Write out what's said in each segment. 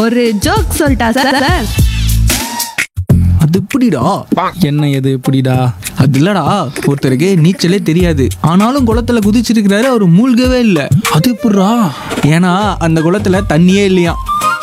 ஒரு ஜோக் சொல்லிட்டா sir sir அது எப்படிடா என்ன எது இப்படிடா அது இல்லடா ஒருத்தருக்கு நீச்சலே தெரியாது ஆனாலும் குளத்துல குதிச்சிருக்கிறாரு அவர் மூழ்கவே இல்லை அது எப்படிடா ஏன்னா அந்த குளத்துல தண்ணியே இல்லையா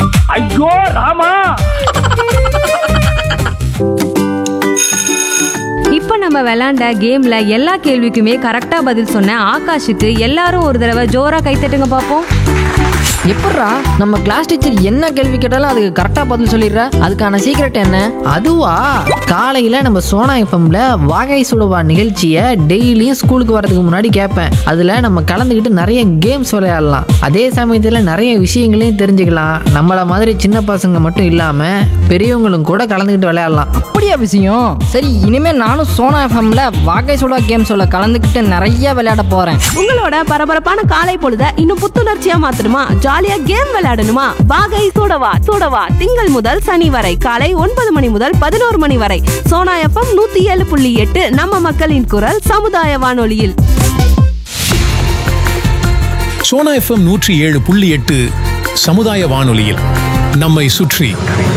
இப்போ நம்ம விளையாண்ட கேம்ல எல்லா கேள்விக்குமே கரெக்டா பதில் சொன்ன ஆகாஷுக்கு எல்லாரும் ஒரு தடவை ஜோரா கைத்தட்டுங்க பார்ப்போம் எப்பட்றா நம்ம கிளாஸ் டீச்சர் என்ன கேள்வி கேட்டாலும் அதுக்கு கரெக்டாக பதில் சொல்லிடுற அதுக்கான சீக்ரெட் என்ன அதுவா காலையில் நம்ம சோனா எஃப்எம்ல வாகை சுடுவா நிகழ்ச்சியை டெய்லியும் ஸ்கூலுக்கு வரதுக்கு முன்னாடி கேட்பேன் அதில் நம்ம கலந்துக்கிட்டு நிறைய கேம்ஸ் விளையாடலாம் அதே சமயத்தில் நிறைய விஷயங்களையும் தெரிஞ்சுக்கலாம் நம்மள மாதிரி சின்ன பசங்க மட்டும் இல்லாமல் பெரியவங்களும் கூட கலந்துக்கிட்டு விளையாடலாம் அப்படியா விஷயம் சரி இனிமே நானும் சோனா எஃப்எம்ல வாகை சுடா கேம்ஸோட கலந்துக்கிட்டு நிறைய விளையாட போறேன் உங்களோட பரபரப்பான காலை பொழுத இன்னும் புத்துணர்ச்சியா மாத்தணுமா ஜாலியா கேம் விளையாடணுமா வாகை சூடவா சூடவா திங்கள் முதல் சனி வரை காலை ஒன்பது மணி முதல் பதினோரு மணி வரை சோனா எஃப்எம் நூத்தி ஏழு புள்ளி எட்டு நம்ம மக்களின் குரல் சமுதாய வானொலியில் சோனா எஃப்எம் நூற்றி ஏழு புள்ளி எட்டு சமுதாய வானொலியில் நம்மை சுற்றி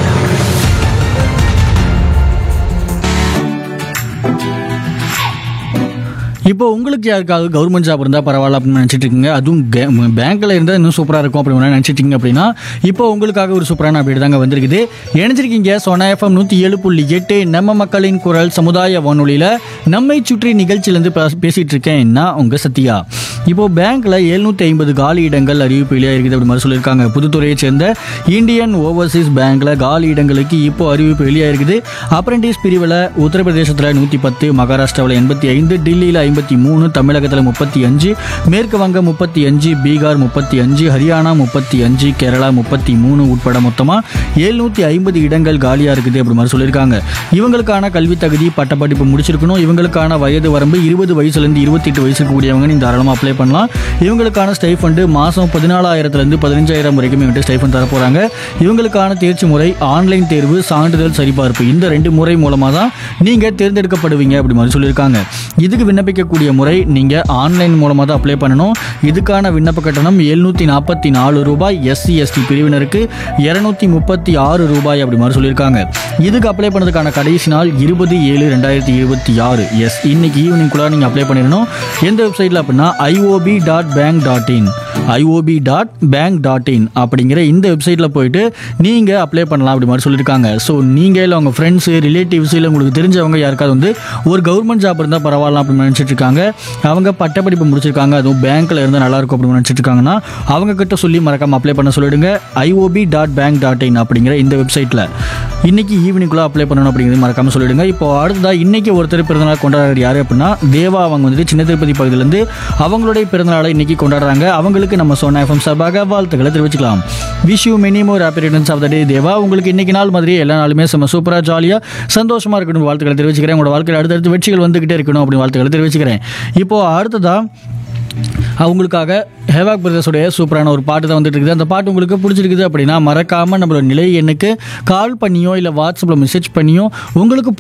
இப்போ உங்களுக்கு யாருக்காவது கவர்மெண்ட் ஜாப் இருந்தால் பரவாயில்ல அப்படின்னு நினச்சிட்டு இருக்கீங்க அதுவும் பேங்க்கில் இருந்தால் இன்னும் சூப்பராக இருக்கும் அப்படின்னு நினச்சிட்டு இருக்கீங்க அப்படின்னா இப்போ உங்களுக்காக ஒரு சூப்பரான அப்டேட் தாங்க வந்திருக்குது இணைஞ்சிருக்கீங்க சோனா எஃப்எம் நூற்றி ஏழு புள்ளி எட்டு நம்ம மக்களின் குரல் சமுதாய வானொலியில் நம்மை சுற்றி நிகழ்ச்சியிலேருந்து பேசிகிட்டு இருக்கேன் நான் உங்கள் சத்யா இப்போ பேங்க்கில் எழுநூற்றி ஐம்பது காலி இடங்கள் அறிவிப்பு வெளியாக இருக்குது அப்படி மாதிரி சொல்லியிருக்காங்க புதுத்துறையை சேர்ந்த இந்தியன் ஓவர்சீஸ் பேங்க்கில் காலி இடங்களுக்கு இப்போ அறிவிப்பு வெளியாக இருக்குது அப்ரெண்டிஸ் பிரிவில் உத்தரப்பிரதேசத்தில் நூற்றி பத்து மகாராஷ்டிராவில் எண்பத்தி ஐந்து டெல்லியில் ஐம்பத்தி மூணு தமிழகத்தில் முப்பத்தி அஞ்சு மேற்கு வங்கம் முப்பத்தி அஞ்சு பீகார் முப்பத்தி அஞ்சு ஹரியானா முப்பத்தி அஞ்சு கேரளா முப்பத்தி மூணு உட்பட மொத்தமாக எழுநூற்றி ஐம்பது இடங்கள் காலியாக இருக்குது அப்படி மாதிரி சொல்லியிருக்காங்க இவங்களுக்கான கல்வி தகுதி பட்டப்படிப்பு முடிச்சிருக்கணும் இவங்களுக்கான வயது வரம்பு இருபது வயசுலேருந்து இருபத்தெட்டு வயசு இருக்கக்கூடியவங்க நீங்கள் தாராளமாக அப்ளை பண்ணலாம் இவங்களுக்கான ஸ்டைஃபண்டு மாதம் பதினாலாயிரத்துலேருந்து பதினஞ்சாயிரம் வரைக்கும் இவங்கள்ட்ட ஸ்டைஃபண்ட் தர போகிறாங்க இவங்களுக்கான தேர்ச்சி முறை ஆன்லைன் தேர்வு சான்றிதழ் சரிபார்ப்பு இந்த ரெண்டு முறை மூலமாக தான் நீங்கள் தேர்ந்தெடுக்கப்படுவீங்க அப்படி மாதிரி சொல்லியிருக்காங்க இதுக்கு விண்ணப்பிக்கக்கூடிய முறை நீங்கள் ஆன்லைன் மூலமாக தான் அப்ளை பண்ணணும் இதுக்கான விண்ணப்ப கட்டணம் எழுநூற்றி நாற்பத்தி நாலு ரூபாய் எஸ்சி எஸ்டி பிரிவினருக்கு இரநூத்தி முப்பத்தி ஆறு ரூபாய் அப்படி மாதிரி சொல்லியிருக்காங்க இதுக்கு அப்ளை பண்ணதுக்கான கடைசி நாள் இருபது ஏழு ரெண்டாயிரத்தி இருபத்தி ஆறு எஸ் இன்னைக்கு ஈவினிங்குள்ள நீங்கள் அப்ளை பண்ணிடணும் எந்த வெப்சைட்டில் அப்படின்னா IOB dot bank dot in IOB dot bank dot in அப்படிங்கிற இந்த வெப்சைட்டில் போயிட்டு நீங்கள் அப்ளை பண்ணலாம் அப்படி மாதிரி சொல்லியிருக்காங்க ஸோ நீங்கள் இல்லை உங்கள் ஃப்ரெண்ட்ஸு ரிலேட்டிவ்ஸ் இல்லை உங்களுக்கு தெரிஞ்சவங்க யாருக்காவது வந்து ஒரு கவர்மெண்ட் ஜாப் இருந்தால் பரவாயில்ல அப்படின்னு நினச்சிட்டு இருக்காங்க அவங்க பட்டப்படிப்பு முடிச்சிருக்காங்க அதுவும் பேங்க்கில் இருந்தால் நல்லா இருக்கும் அப்படின்னு நினச்சிட்டு இருக்காங்கன்னா அவங்க கிட்ட சொல்லி மறக்காமல் அப்ளை பண்ண சொல்லிடுங்க IOB dot bank dot in அப்படிங்கிற இந்த வெப்சைட்டில் இன்னைக்கு ஈவினிங்குள்ளே அப்ளை பண்ணணும் அப்படிங்கிறது மறக்காமல் சொல்லிடுங்க இப்போ அடுத்ததாக இன்னைக்கு ஒருத்தர் பிறந்தநாள் கொண்டாடுறாரு யார் அப்படின்னா தேவா அவங்க வந்துட்டு சின்ன திருப்பதி பகுதியிலேருந்து அவங்களுடைய பிறந்தநாளை இன்னைக்கு கொண்டாடுறாங்க அவங்களுக்கு நம்ம சோனா எஃப்எம் சார்பாக வாழ்த்துக்களை தெரிவிச்சுக்கலாம் wish you many more happy returns of the day Deva உங்களுக்கு இன்னைக்கு நாள் மாதிரி எல்லா நாளுமே செம்ம சூப்பராக ஜாலியாக சந்தோஷமாக இருக்கணும் வாழ்த்துக்களை தெரிவிச்சுக்கிறேன் உங்களோட வாழ்க்கையில் அடுத்தடுத்து வெற்றிகள் வந்துகிட்டே இருக்கணும் அப்படின்னு வாழ்த்துக்களை தெரிவிச்சுக்கிறேன் இப்போ அடுத்ததாக அவங்களுக்காக ஹேவாக் பிரதர்ஸுடைய சூப்பரான ஒரு பாட்டு தான் வந்துட்டு இருக்குது அந்த பாட்டு உங்களுக்கு பிடிச்சிருக்குது அப்படின்னா மறக்காமல் நம்மளோட நிலை எண்ணுக்கு கால் பண்ணியோ இல்லை வாட்ஸ்அப்பில் மெசேஜ் பண்ணியோ உங்களுக்கு